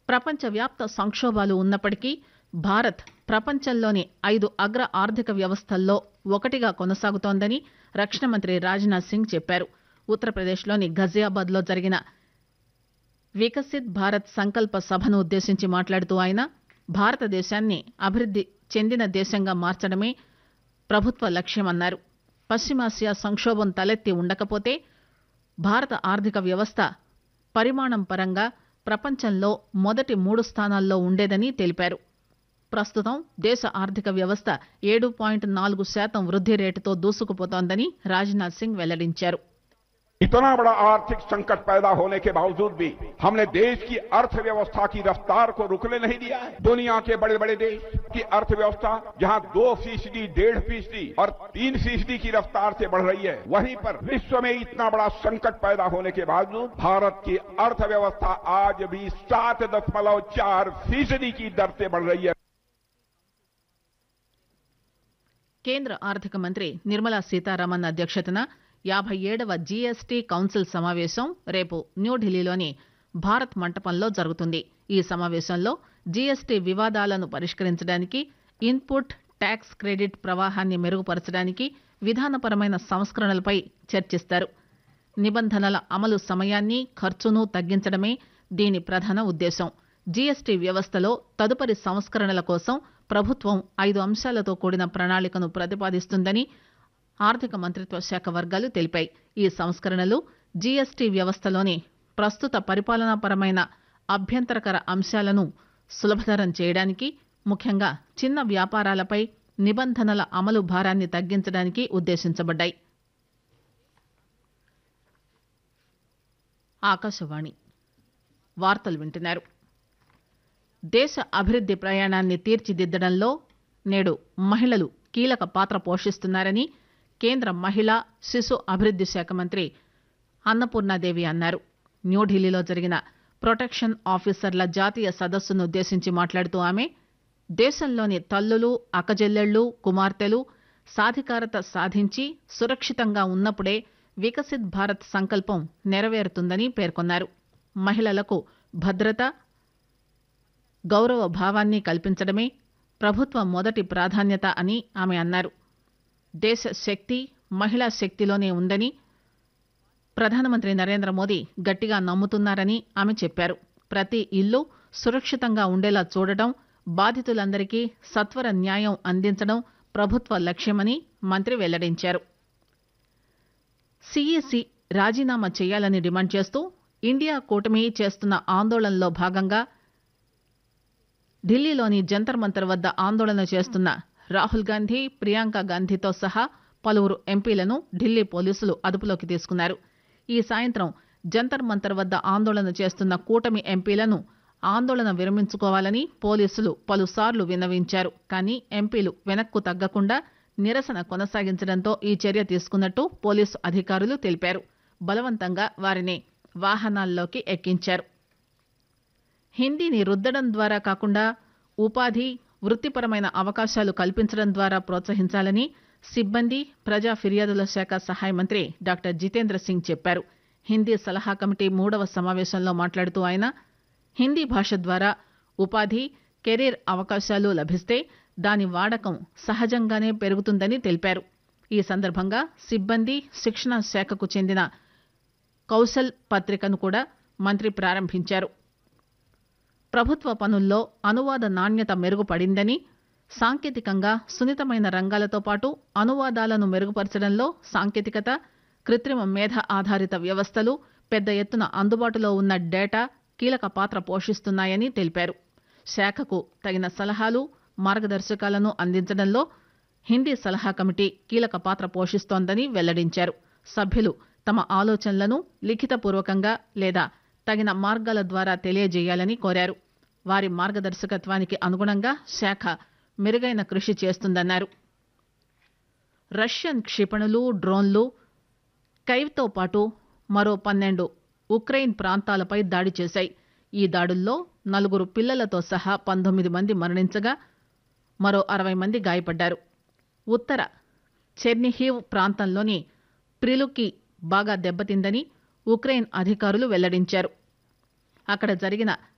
ప్రపంచవ్యాప్త సంక్షోభాలు ఉన్నప్పటికీ భారత్ ప్రపంచంలోని ఐదు అగ్ర ఆర్థిక వ్యవస్థల్లో ఒకటిగా కొనసాగుతోందని రక్షణ మంత్రి రాజ్నాథ్ సింగ్ చెప్పారు ఉత్తరప్రదేశ్లోని ఘజియాబాద్ లో జరిగిన వికసిత్ భారత్ సంకల్ప సభను ఉద్దేశించి మాట్లాడుతూ ఆయన భారతదేశాన్ని అభివృద్ది చెందిన దేశంగా మార్చడమే ప్రభుత్వ లక్ష్యమన్నారు పశ్చిమాసియా సంక్షోభం తలెత్తి ఉండకపోతే భారత ఆర్థిక వ్యవస్థ పరిమాణం పరంగా ప్రపంచంలో మొదటి మూడు స్థానాల్లో ఉండేదని తెలిపారు ప్రస్తుతం దేశ ఆర్థిక వ్యవస్థ ఏడు పాయింట్ నాలుగు శాతం వృద్ది రేటుతో దూసుకుపోతోందని రాజ్నాథ్ సింగ్ వెల్లడించారు इतना बड़ा आर्थिक संकट पैदा होने के बावजूद भी हमने देश की अर्थव्यवस्था की रफ्तार को रुकने नहीं दिया है दुनिया के बड़े बड़े देश की अर्थव्यवस्था जहां दो फीसदी डेढ़ फीसदी और तीन फीसदी की रफ्तार से बढ़ रही है वहीं पर विश्व में इतना बड़ा संकट पैदा होने के बावजूद भारत की अर्थव्यवस्था आज भी सात दशमलव चार फीसदी की दर से बढ़ रही है కేంద్ర ఆర్థిక మంత్రి నిర్మలా సీతారామన్ అధ్యక్షతన యాభై ఏడవ జీఎస్టీ కౌన్సిల్ సమావేశం రేపు న్యూఢిల్లీలోని భారత్ మంటపంలో జరుగుతుంది ఈ సమావేశంలో జీఎస్టీ వివాదాలను పరిష్కరించడానికి ఇన్పుట్ ట్యాక్స్ క్రెడిట్ ప్రవాహాన్ని మెరుగుపరచడానికి విధానపరమైన సంస్కరణలపై చర్చిస్తారు నిబంధనల అమలు సమయాన్ని ఖర్చును తగ్గించడమే దీని ప్రధాన ఉద్దేశం జీఎస్టీ వ్యవస్థలో తదుపరి సంస్కరణల కోసం ప్రభుత్వం ఐదు అంశాలతో కూడిన ప్రణాళికను ప్రతిపాదిస్తుందని ఆర్థిక మంత్రిత్వ శాఖ వర్గాలు తెలిపాయి ఈ సంస్కరణలు జీఎస్టీ వ్యవస్థలోని ప్రస్తుత పరిపాలనాపరమైన అభ్యంతరకర అంశాలను సులభతరం చేయడానికి ముఖ్యంగా చిన్న వ్యాపారాలపై నిబంధనల అమలు భారాన్ని తగ్గించడానికి ఉద్దేశించబడ్డాయి ఆకాశవాణి వార్తలు వింటున్నారు దేశ అభివృద్ది ప్రయాణాన్ని తీర్చిదిద్దడంలో నేడు మహిళలు కీలక పాత్ర పోషిస్తున్నారని కేంద్ర మహిళా శిశు అభివృద్ది శాఖ మంత్రి అన్నపూర్ణాదేవి అన్నారు న్యూఢిల్లీలో జరిగిన ప్రొటెక్షన్ ఆఫీసర్ల జాతీయ సదస్సును ఉద్దేశించి మాట్లాడుతూ ఆమె దేశంలోని తల్లులు అక్కజెల్లెళ్లు కుమార్తెలు సాధికారత సాధించి సురక్షితంగా ఉన్నప్పుడే వికసిత్ భారత్ సంకల్పం నెరవేరుతుందని పేర్కొన్నారు మహిళలకు భద్రత గౌరవ భావాన్ని కల్పించడమే ప్రభుత్వ మొదటి ప్రాధాన్యత అని ఆమె అన్నారు దేశ శక్తి మహిళా శక్తిలోనే ఉందని ప్రధానమంత్రి నరేంద్ర మోదీ గట్టిగా నమ్ముతున్నారని ఆమె చెప్పారు ప్రతి ఇల్లు సురక్షితంగా ఉండేలా చూడటం బాధితులందరికీ సత్వర న్యాయం అందించడం ప్రభుత్వ లక్ష్యమని మంత్రి వెల్లడించారు సీఈసీ రాజీనామా చేయాలని డిమాండ్ చేస్తూ ఇండియా కూటమి చేస్తున్న ఆందోళనలో భాగంగా ఢిల్లీలోని జంతర్ మంతర్ వద్ద ఆందోళన చేస్తున్న రాహుల్ గాంధీ ప్రియాంక గాంధీతో సహా పలువురు ఎంపీలను ఢిల్లీ పోలీసులు అదుపులోకి తీసుకున్నారు ఈ సాయంత్రం జంతర్ మంతర్ వద్ద ఆందోళన చేస్తున్న కూటమి ఎంపీలను ఆందోళన విరమించుకోవాలని పోలీసులు పలుసార్లు విన్నవించారు కానీ ఎంపీలు వెనక్కు తగ్గకుండా నిరసన కొనసాగించడంతో ఈ చర్య తీసుకున్నట్టు పోలీసు అధికారులు తెలిపారు బలవంతంగా వారిని వాహనాల్లోకి ఎక్కించారు హిందీని రుద్దడం ద్వారా కాకుండా ఉపాధి వృత్తిపరమైన అవకాశాలు కల్పించడం ద్వారా ప్రోత్సహించాలని సిబ్బంది ప్రజా ఫిర్యాదుల శాఖ సహాయ మంత్రి డాక్టర్ జితేంద్ర సింగ్ చెప్పారు హిందీ సలహా కమిటీ మూడవ సమావేశంలో మాట్లాడుతూ ఆయన హిందీ భాష ద్వారా ఉపాధి కెరీర్ అవకాశాలు లభిస్తే దాని వాడకం సహజంగానే పెరుగుతుందని తెలిపారు ఈ సందర్భంగా సిబ్బంది శిక్షణ శాఖకు చెందిన కౌశల్ పత్రికను కూడా మంత్రి ప్రారంభించారు ప్రభుత్వ పనుల్లో అనువాద నాణ్యత మెరుగుపడిందని సాంకేతికంగా సున్నితమైన రంగాలతో పాటు అనువాదాలను మెరుగుపరచడంలో సాంకేతికత కృత్రిమ మేధ ఆధారిత వ్యవస్థలు పెద్ద ఎత్తున అందుబాటులో ఉన్న డేటా కీలక పాత్ర పోషిస్తున్నాయని తెలిపారు శాఖకు తగిన సలహాలు మార్గదర్శకాలను అందించడంలో హిందీ సలహా కమిటీ కీలక పాత్ర పోషిస్తోందని వెల్లడించారు సభ్యులు తమ ఆలోచనలను లిఖితపూర్వకంగా లేదా తగిన మార్గాల ద్వారా తెలియజేయాలని కోరారు వారి మార్గదర్శకత్వానికి అనుగుణంగా శాఖ మెరుగైన కృషి చేస్తుందన్నారు రష్యన్ క్షిపణులు డ్రోన్లు కైవ్తో పాటు మరో పన్నెండు ఉక్రెయిన్ ప్రాంతాలపై దాడి చేశాయి ఈ దాడుల్లో నలుగురు పిల్లలతో సహా పంతొమ్మిది మంది మరణించగా మరో అరవై మంది గాయపడ్డారు ఉత్తర చెర్నిహీవ్ ప్రాంతంలోని ప్రిలుకి బాగా దెబ్బతిందని ఉక్రెయిన్ అధికారులు వెల్లడించారు అక్కడ జరిగిన